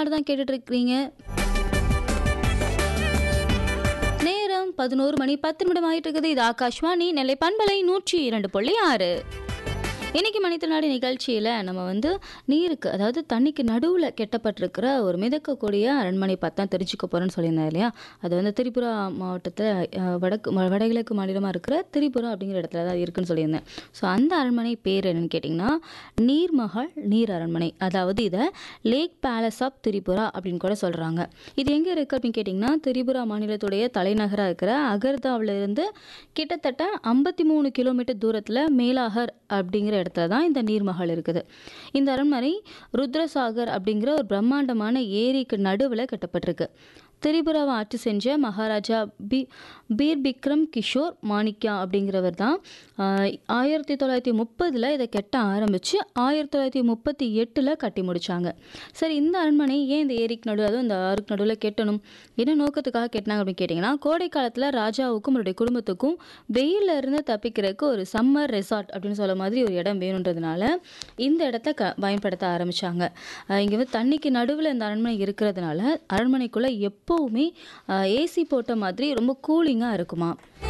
தமிழ்நாடு தான் கேட்டுட்டு இருக்கிறீங்க நேரம் பதினோரு மணி பத்து நிமிடம் ஆயிட்டு இருக்குது இது ஆகாஷ்வாணி நெல்லை பண்பலை நூற்றி இரண்டு புள்ளி ஆறு இன்னைக்கு மனிதநாடு நிகழ்ச்சியில் நம்ம வந்து நீருக்கு அதாவது தண்ணிக்கு நடுவில் கெட்டப்பட்டிருக்கிற ஒரு மிதக்கக்கூடிய அரண்மனை பார்த்து தான் தெரிஞ்சுக்க போகிறோன்னு சொல்லியிருந்தேன் இல்லையா அது வந்து திரிபுரா மாவட்டத்தில் வடக்கு ம- வடகிழக்கு மாநிலமாக இருக்கிற திரிபுரா அப்படிங்கிற இடத்துல தான் இருக்குன்னு சொல்லியிருந்தேன் ஸோ அந்த அரண்மனை பேர் என்னன்னு கேட்டிங்கன்னா நீர்மஹால் நீர் அரண்மனை அதாவது இதை லேக் பேலஸ் ஆஃப் திரிபுரா அப்படின்னு கூட சொல்கிறாங்க இது எங்கே இருக்குது அப்படின்னு கேட்டிங்கன்னா திரிபுரா மாநிலத்துடைய தலைநகராக இருக்கிற அகர்தாவில் இருந்து கிட்டத்தட்ட ஐம்பத்தி மூணு கிலோமீட்டர் தூரத்தில் மேலாகர் அப்படிங்கிற இடத்துல தான் இந்த நீர்மஹால் இருக்குது இந்த அரண்மனை ருத்ரசாகர் அப்படிங்கிற ஒரு பிரம்மாண்டமான ஏரிக்கு நடுவில் கட்டப்பட்டிருக்கு திரிபுராவை ஆட்சி செஞ்ச மகாராஜா பி பீர் பிக்ரம் கிஷோர் மாணிக்யா அப்படிங்கிறவர் தான் ஆஹ், ஆயிரத்தி தொள்ளாயிரத்தி முப்பதில் இதை கட்ட ஆரம்பித்து ஆயிரத்தி தொள்ளாயிரத்தி முப்பத்தி எட்டில் கட்டி முடிச்சாங்க சரி இந்த அரண்மனை ஏன் இந்த ஏரிக்கு நடுவில் அதுவும் இந்த ஆறுக்கு நடுவில் கெட்டணும் என்ன நோக்கத்துக்காக கெட்டினாங்க அப்படின்னு கேட்டிங்கன்னா கோடை காலத்தில் ராஜாவுக்கும் அவருடைய குடும்பத்துக்கும் வெயில்ல இருந்து தப்பிக்கிறதுக்கு ஒரு சம்மர் ரெசார்ட் அப்படின்னு சொல்ல மாதிரி ஒரு இடம் வேணுன்றதுனால இந்த இடத்த க பயன்படுத்த ஆரம்பித்தாங்க இங்கே வந்து தண்ணிக்கு நடுவில் இந்த அரண்மனை இருக்கிறதுனால அரண்மனைக்குள்ளே எப்போவுமே ஏசி போட்ட மாதிரி ரொம்ப கூலிங்காக இருக்குமா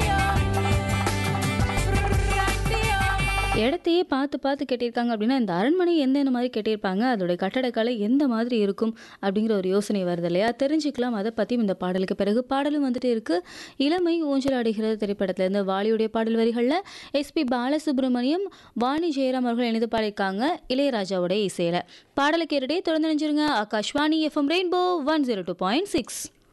இடத்தையே பார்த்து பார்த்து கட்டியிருக்காங்க அப்படின்னா இந்த அரண்மனை எந்தெந்த மாதிரி கட்டியிருப்பாங்க அதோடைய கட்டடக்கலை எந்த மாதிரி இருக்கும் அப்படிங்கிற ஒரு யோசனை வருது இல்லையா தெரிஞ்சுக்கலாம் அதை பற்றியும் இந்த பாடலுக்கு பிறகு பாடலும் வந்துட்டு இருக்கு இளமை ஊஞ்சலாடுகிறது திரைப்படத்துல இருந்து வாலியுடைய பாடல் வரிகளில் எஸ்பி பாலசுப்ரமணியம் வாணி ஜெயராம் அவர்கள் இணைந்து பாடியிருக்காங்க இளையராஜாவுடைய இசையில பாடலை கேட்டுட்டே தொடர்ந்து நினைச்சிருங்க Akashvani FM rainbow one zero two point six